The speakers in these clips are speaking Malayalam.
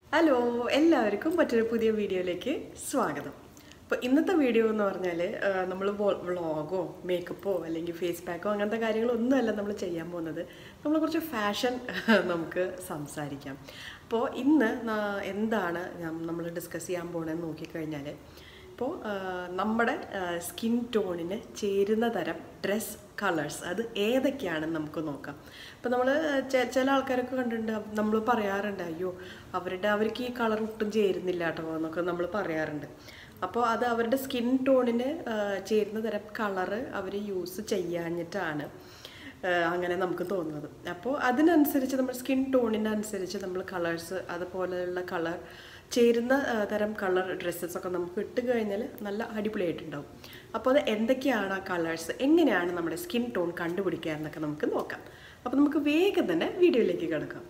ഹലോ എല്ലാവർക്കും മറ്റൊരു പുതിയ വീഡിയോയിലേക്ക് സ്വാഗതം അപ്പോൾ ഇന്നത്തെ വീഡിയോ എന്ന് പറഞ്ഞാൽ നമ്മൾ വ്ളോഗോ മേക്കപ്പോ അല്ലെങ്കിൽ ഫേസ് പാക്കോ അങ്ങനത്തെ കാര്യങ്ങളൊന്നുമല്ല നമ്മൾ ചെയ്യാൻ പോകുന്നത് നമ്മൾ കുറച്ച് ഫാഷൻ നമുക്ക് സംസാരിക്കാം അപ്പോൾ ഇന്ന് നാ- എന്താണ് നമ്മൾ ഡിസ്കസ് ചെയ്യാൻ പോകണമെന്ന് നോക്കിക്കഴിഞ്ഞാൽ ഇപ്പോൾ നമ്മുടെ സ്കിൻ ടോണിന് ചേരുന്ന തരം ഡ്രസ് കളേഴ്സ് അത് ഏതൊക്കെയാണെന്ന് നമുക്ക് നോക്കാം ഇപ്പോൾ നമ്മൾ ചില ആൾക്കാരൊക്കെ കണ്ടിട്ടുണ്ട് നമ്മൾ പറയാറുണ്ട് അയ്യോ അവരുടെ അവർക്ക് ഈ കളർ ഒട്ടും ചേരുന്നില്ല കേട്ടോ എന്നൊക്കെ നമ്മൾ പറയാറുണ്ട് അപ്പോൾ അത് അവരുടെ സ്കിൻ ടോണിന് ചേരുന്ന തരം കളറ് അവർ യൂസ് ചെയ്യാഞ്ഞിട്ടാണ് ആഹ് അങ്ങനെ നമുക്ക് തോന്നുന്നത് അപ്പോൾ അതിനനുസരിച്ച് നമ്മൾ സ്കിൻ ടോണിനനുസരിച്ച് നമ്മൾ കളേഴ്സ് അതുപോലെയുള്ള കളർ ചേരുന്ന ആഹ് തരം കളർ ഡ്രസ്സസ് ഒക്കെ നമുക്ക് ഇട്ട് കഴിഞ്ഞാൽ നല്ല അടിപൊളിയായിട്ടുണ്ടാവും അപ്പോൾ അത് എന്തൊക്കെയാണ് ആ കളേഴ്സ് എങ്ങനെയാണ് നമ്മുടെ സ്കിൻ ടോൺ കണ്ടുപിടിക്കുക എന്നൊക്കെ നമുക്ക് നോക്കാം അപ്പോൾ നമുക്ക് വേഗം തന്നെ വീഡിയോയിലേക്ക് കിടക്കാം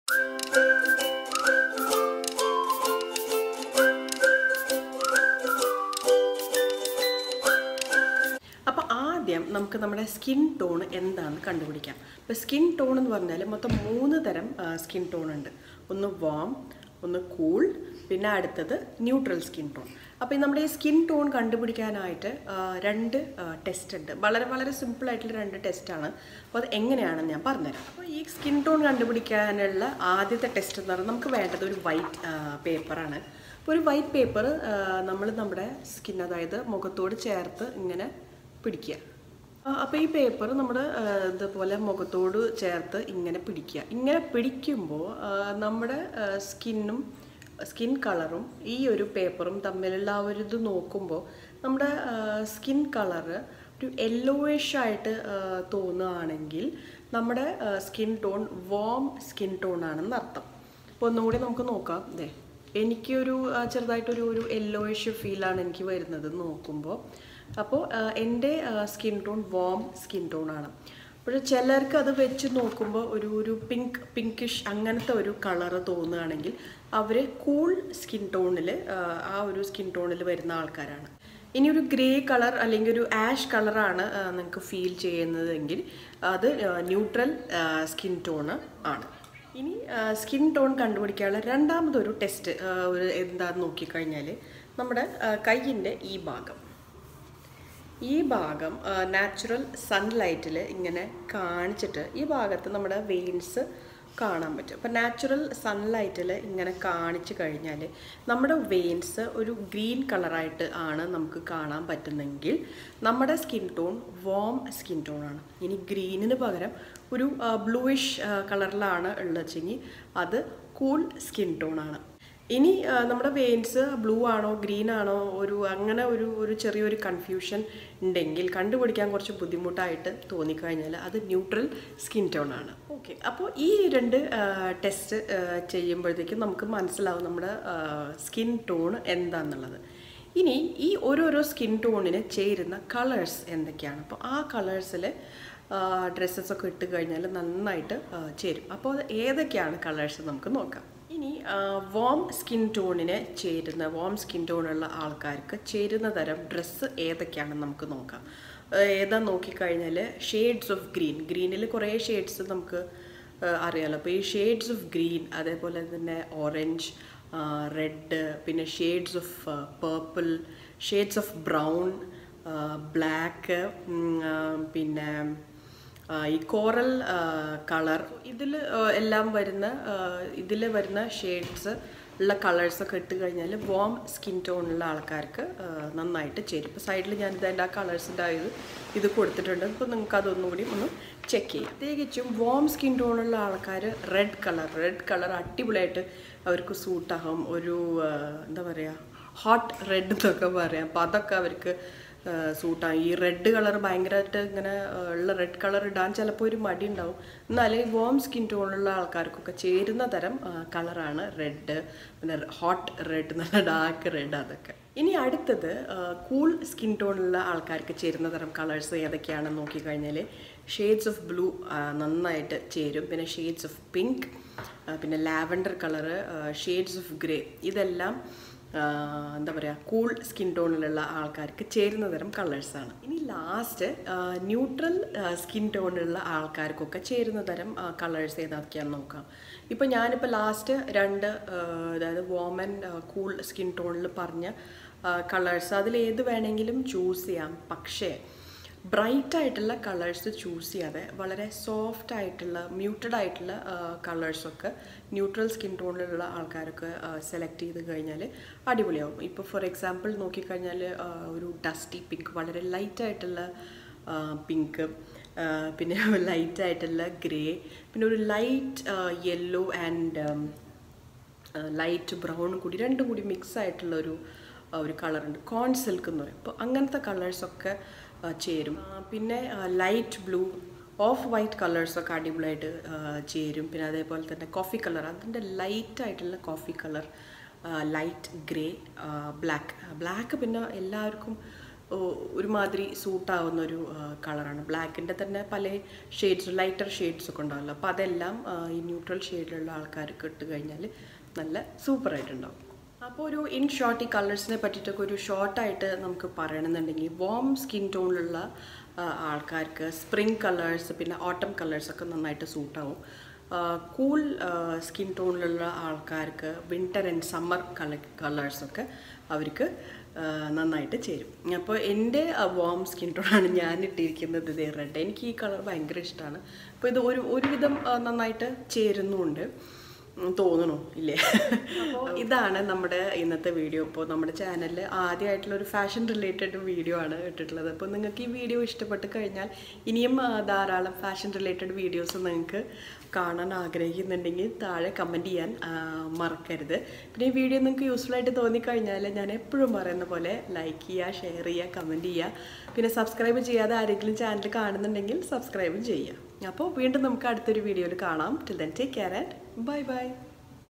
അപ്പോൾ ആദ്യം നമുക്ക് നമ്മുടെ സ്കിൻ ടോൺ എന്താണെന്ന് കണ്ടുപിടിക്കാം ഇപ്പോൾ സ്കിൻ ടോൺ എന്ന് പറഞ്ഞാൽ മൊത്തം മൂന്ന് തരം സ്കിൻ ടോൺ ഉണ്ട് ഒന്ന് വാം ഒന്ന് കൂൾ പിന്നെ അടുത്തത് ന്യൂട്രൽ സ്കിൻ ടോൺ അപ്പോൾ ഈ നമ്മുടെ ഈ സ്കിൻ ടോൺ കണ്ടുപിടിക്കാനായിട്ട് ആ, രണ്ട് ടെസ്റ്റ് ഉണ്ട് വളരെ വളരെ സിമ്പിൾ ആയിട്ടുള്ള രണ്ട് ടെസ്റ്റാണ് അപ്പോൾ അത് എങ്ങനെയാണെന്ന് ഞാൻ പറഞ്ഞുതരാം അപ്പോൾ ഈ സ്കിൻ ടോൺ കണ്ടുപിടിക്കാനുള്ള ആദ്യത്തെ ടെസ്റ്റ് എന്ന് പറഞ്ഞാൽ നമുക്ക് വേണ്ടത് ഒരു വൈറ്റ് പേപ്പറാണ് അപ്പോൾ ഒരു വൈറ്റ് പേപ്പർ നമ്മൾ നമ്മുടെ സ്കിൻ അതായത് മുഖത്തോട് ചേർത്ത് ഇങ്ങനെ പിടിക്കുക അപ്പോൾ ഈ പേപ്പർ നമ്മൾ ഇതുപോലെ മുഖത്തോട് ചേർത്ത് ഇങ്ങനെ പിടിക്കുക ഇങ്ങനെ പിടിക്കുമ്പോൾ നമ്മുടെ സ്കിന്നും സ്കിൻ കളറും ഈ ഒരു പേപ്പറും തമ്മിലുള്ള ആ ഒരു ഇത് നോക്കുമ്പോൾ നമ്മുടെ സ്കിൻ കളറ് ഒരു യെല്ലോയിഷ് ആയിട്ട് ആ, തോന്നുകയാണെങ്കിൽ നമ്മുടെ skin tone warm skin tone ആണെന്ന് അർത്ഥം അപ്പോൾ ഒന്നുകൂടി നമുക്ക് നോക്കാം ദേ എനിക്കൊരു ആ, ചെറുതായിട്ടൊരു ഒരു യെല്ലോയിഷ് ഫീലാണ് എനിക്ക് വരുന്നത് നോക്കുമ്പോൾ അപ്പോൾ ആ, എൻ്റെ skin tone warm skin tone ആണ് അപ്പോൾ ചിലർക്ക് അത് വെച്ച് നോക്കുമ്പോൾ ഒരു ഒരു പിങ്ക് പിങ്കിഷ് അങ്ങനത്തെ ഒരു കളറ് തോന്നുകയാണെങ്കിൽ അവർ കൂൾ സ്കിൻ ടോണിൽ ആ ഒരു സ്കിൻ ടോണിൽ വരുന്ന ആൾക്കാരാണ് ഇനി ഒരു ഗ്രേ കളർ അല്ലെങ്കിൽ ഒരു ആഷ് കളറാണ് നിങ്ങൾക്ക് ഫീൽ ചെയ്യുന്നതെങ്കിൽ അത് ന്യൂട്രൽ സ്കിൻ ടോണ് ആണ് ഇനി സ്കിൻ ടോൺ കണ്ടുപിടിക്കാനുള്ള രണ്ടാമതൊരു ടെസ്റ്റ് ഒരു എന്താന്ന് നോക്കിക്കഴിഞ്ഞാൽ നമ്മുടെ കയ്യിൻ്റെ ഈ ഭാഗം ഈ ഭാഗം നാച്ചുറൽ സൺലൈറ്റിൽ ഇങ്ങനെ കാണിച്ചിട്ട് ഈ ഭാഗത്ത് നമ്മുടെ വെയിൻസ് കാണാൻ പറ്റും അപ്പം നാച്ചുറൽ സൺലൈറ്റിൽ ഇങ്ങനെ കാണിച്ചു കഴിഞ്ഞാൽ നമ്മുടെ വെയിൻസ് ഒരു ഗ്രീൻ കളറായിട്ട് ആണ് നമുക്ക് കാണാൻ പറ്റുന്നെങ്കിൽ നമ്മുടെ skin tone warm skin tone ആണ് ഇനി ഗ്രീനിന് പകരം ഒരു ബ്ലൂയിഷ് കളറിലാണ് ഉള്ളതെങ്കിൽ അത് കൂൾ സ്കിൻ ടോൺ ആണ് ഇനി ആ, നമ്മുടെ വെയിൻസ് ബ്ലൂ ആണോ ഗ്രീൻ ആണോ ഒരു അങ്ങനെ ഒരു ഒരു ചെറിയൊരു കൺഫ്യൂഷൻ ഉണ്ടെങ്കിൽ കണ്ടുപിടിക്കാൻ കുറച്ച് ബുദ്ധിമുട്ടായിട്ട് തോന്നിക്കഴിഞ്ഞാൽ അത് ന്യൂട്രൽ സ്കിൻ ടോൺ ആണ് ഓക്കെ അപ്പോൾ ഈ രണ്ട് ടെസ്റ്റ് ചെയ്യുമ്പോഴത്തേക്കും നമുക്ക് മനസ്സിലാവും നമ്മുടെ സ്കിൻ ടോൺ എന്താണെന്നുള്ളത് ഇനി ഈ ഓരോരോ സ്കിൻ ടോണിന് ചേരുന്ന കളേഴ്സ് എന്തൊക്കെയാണ് അപ്പോൾ ആ കളേഴ്സിൽ ഡ്രസ്സസൊക്കെ ഇട്ട് കഴിഞ്ഞാൽ നന്നായിട്ട് ആ, ചേരും അപ്പോൾ അത് ഏതൊക്കെയാണ് കളേഴ്സ് നമുക്ക് നോക്കാം ഇനി വോം സ്കിൻ ടോണിന് ചേരുന്ന വോം സ്കിൻ ടോണുള്ള ആൾക്കാർക്ക് ചേരുന്ന തരം ഡ്രസ്സ് ഏതൊക്കെയാണെന്ന് നമുക്ക് നോക്കാം ആ, ഏതാ നോക്കിക്കഴിഞ്ഞാൽ ഷെയ്ഡ്സ് ഓഫ് ഗ്രീൻ ഗ്രീനിൽ കുറേ ഷെയ്ഡ്സ് നമുക്ക് ആ, അറിയാലോ അപ്പോൾ ഈ ഷെയ്ഡ്സ് ഓഫ് ഗ്രീൻ അതേപോലെ തന്നെ ഓറഞ്ച് റെഡ് പിന്നെ shades of purple shades of brown black പിന്നെ ആ, ഈ കോറൽ കളർ ഇതിൽ എല്ലാം വരുന്ന ഇതിൽ വരുന്ന ഷെയ്ഡ്സ് ഉള്ള കളേഴ്സൊക്കെ ഇട്ട് കഴിഞ്ഞാൽ വോം സ്കിൻ ടോണുള്ള ആൾക്കാർക്ക് ആ, നന്നായിട്ട് ചേരും ഇപ്പോൾ സൈഡിൽ ഞാൻ ഇതിൻ്റെ ആ കളേഴ്സിൻ്റെ ഇത് ഇത് കൊടുത്തിട്ടുണ്ട് ഇപ്പോൾ നിങ്ങൾക്ക് അതൊന്നുകൂടി ഒന്ന് ചെക്ക് ചെയ്യാം പ്രത്യേകിച്ചും വോം സ്കിൻ ടോണുള്ള ആൾക്കാർ റെഡ് കളർ റെഡ് കളർ അടിപൊളിയായിട്ട് അവർക്ക് സൂട്ടാകും ഒരു ആ, എന്താ പറയുക ഹോട്ട് റെഡ് എന്നൊക്കെ പറയാം അപ്പോൾ അതൊക്കെ അവർക്ക് സൂട്ടാണ് ഈ റെഡ് കളർ ഭയങ്കരമായിട്ട് ഇങ്ങനെ ആ, ഉള്ള റെഡ് കളർ ഇടാൻ ചിലപ്പോൾ ഒരു മടി ഉണ്ടാവും എന്നാലും ഈ വോം സ്കിൻ ടോണുള്ള ആൾക്കാർക്കൊക്കെ ചേരുന്ന തരം കളറാണ് റെഡ് പിന്നെ ഹോട്ട് റെഡ് നല്ല ഡാർക്ക് റെഡ് അതൊക്കെ ഇനി അടുത്തത് കൂൾ സ്കിൻ ടോണുള്ള ആൾക്കാർക്ക് ചേരുന്ന തരം കളേഴ്സ് ഏതൊക്കെയാണെന്ന് നോക്കിക്കഴിഞ്ഞാൽ ഷെയ്ഡ്സ് ഓഫ് ബ്ലൂ നന്നായിട്ട് ചേരും പിന്നെ ഷെയ്ഡ്സ് ഓഫ് പിങ്ക് പിന്നെ lavender colour shades of grey ഇതെല്ലാം എന്താ പറയുക കൂൾ സ്കിൻ ടോണിലുള്ള ആൾക്കാർക്ക് ചേരുന്ന തരം കളേഴ്സാണ് ഇനി ലാസ്റ്റ് ന്യൂട്രൽ സ്കിൻ ടോണിലുള്ള ആൾക്കാർക്കൊക്കെ ചേരുന്ന തരം കളേഴ്സ് ഏതൊക്കെയാണെന്ന് നോക്കാം ഇപ്പോൾ ഞാനിപ്പോൾ ലാസ്റ്റ് രണ്ട് ആ, അതായത് വോമൻ കൂൾ സ്കിൻ ടോണിൽ പറഞ്ഞ കളേഴ്സ് അതിൽ ഏത് വേണമെങ്കിലും ചൂസ് ചെയ്യാം പക്ഷേ ബ്രൈറ്റ് ആയിട്ടുള്ള കളേഴ്സ് ചൂസ് ചെയ്യാതെ വളരെ സോഫ്റ്റ് ആയിട്ടുള്ള മ്യൂട്ടഡ് ആയിട്ടുള്ള കളേഴ്സൊക്കെ ന്യൂട്രൽ സ്കിൻ ടോണിലുള്ള ആൾക്കാരൊക്കെ സെലക്ട് ചെയ്ത് കഴിഞ്ഞാൽ അടിപൊളിയാവും ഇപ്പോൾ ഫോർ എക്സാമ്പിൾ നോക്കിക്കഴിഞ്ഞാൽ ആ, ഒരു ഡസ്റ്റി പിങ്ക് വളരെ ലൈറ്റ് ആയിട്ടുള്ള പിങ്ക് പിന്നെ ലൈറ്റ് ആയിട്ടുള്ള ഗ്രേ പിന്നെ ഒരു light yellow and light brown കൂടി രണ്ടും കൂടി മിക്സ് ആയിട്ടുള്ള ഒരു ആ, ഒരു കളറുണ്ട് കോൺ സിൽക്ക് എന്ന് പറയും അപ്പോൾ അങ്ങനത്തെ കളേഴ്സൊക്കെ ചേരും ആ, പിന്നെ ലൈറ്റ് ബ്ലൂ ഓഫ് വൈറ്റ് കളേഴ്സൊക്കെ അടിപൊളിയായിട്ട് ആ, ചേരും പിന്നെ അതേപോലെ തന്നെ കോഫി കളർ അതിൻ്റെ ലൈറ്റ് ആയിട്ടുള്ള coffee colour light grey black black പിന്നെ എല്ലാവർക്കും ഓ, ഒരുമാതിരി സൂട്ടാവുന്ന ഒരു കളറാണ് ബ്ലാക്കിൻ്റെ തന്നെ പല ഷെയ്ഡ്സ് ലൈറ്റർ ഷെയ്ഡ്സ് ഒക്കെ ഉണ്ടാവില്ല അപ്പോൾ അതെല്ലാം ആ, ഈ ന്യൂട്രൽ ഷെയ്ഡിലുള്ള ആൾക്കാർക്ക് ഇട്ട് കഴിഞ്ഞാൽ നല്ല സൂപ്പറായിട്ടുണ്ടാവും അപ്പോൾ ഒരു ഇൻ ഷോർട്ട് ഈ കളേഴ്സിനെ പറ്റിയിട്ടൊക്കെ ഒരു ഷോർട്ടായിട്ട് നമുക്ക് പറയണമെന്നുണ്ടെങ്കിൽ വോം സ്കിൻ ടോണിലുള്ള ആൾക്കാർക്ക് സ്പ്രിങ് കളേഴ്സ് പിന്നെ ഓട്ടം കളേഴ്സൊക്കെ നന്നായിട്ട് സൂട്ടാവും കൂൾ സ്കിൻ ടോണിലുള്ള ആൾക്കാർക്ക് വിൻ്റർ ആൻഡ് സമ്മർ കള കളേഴ്സൊക്കെ അവർക്ക് ആ, നന്നായിട്ട് ചേരും അപ്പോൾ എൻ്റെ വോം സ്കിൻ ടോണാണ് ഞാൻ ഇട്ടിരിക്കുന്നത് ഇതേ റെഡ് എനിക്ക് ഈ കളർ ഭയങ്കര ഇഷ്ടമാണ് അപ്പോൾ ഇത് ഒരു ഒരുവിധം ആ, നന്നായിട്ട് ചേരുന്നുമുണ്ട് ഉം, തോന്നണു ഇല്ലേ അപ്പോൾ ഇതാണ് നമ്മുടെ ഇന്നത്തെ വീഡിയോ ഇപ്പോൾ നമ്മുടെ ചാനലിൽ ആദ്യമായിട്ടുള്ള ഒരു ഫാഷൻ റിലേറ്റഡ് വീഡിയോ ആണ് ഇട്ടിട്ടുള്ളത് അപ്പോൾ നിങ്ങൾക്ക് ഈ വീഡിയോ ഇഷ്ടപ്പെട്ട് കഴിഞ്ഞാൽ ഇനിയും ആ, ധാരാളം ഫാഷൻ റിലേറ്റഡ് വീഡിയോസ് നിങ്ങൾക്ക് കാണാൻ ആഗ്രഹിക്കുന്നുണ്ടെങ്കിൽ താഴെ കമൻറ്റ് ചെയ്യാൻ ആ, മറക്കരുത് പിന്നെ ഈ വീഡിയോ നിങ്ങൾക്ക് യൂസ്ഫുൾ ആയിട്ട് തോന്നിക്കഴിഞ്ഞാൽ ഞാൻ എപ്പോഴും പറയുന്ന പോലെ ലൈക്ക് ചെയ്യുക ഷെയർ ചെയ്യുക കമൻറ്റ് ചെയ്യുക പിന്നെ സബ്സ്ക്രൈബ് ചെയ്യാതെ ആരെങ്കിലും ചാനൽ കാണുന്നുണ്ടെങ്കിൽ സബ്സ്ക്രൈബും ചെയ്യുക അപ്പോൾ വീണ്ടും നമുക്ക് അടുത്തൊരു വീഡിയോയിൽ കാണാം till then take care and bye by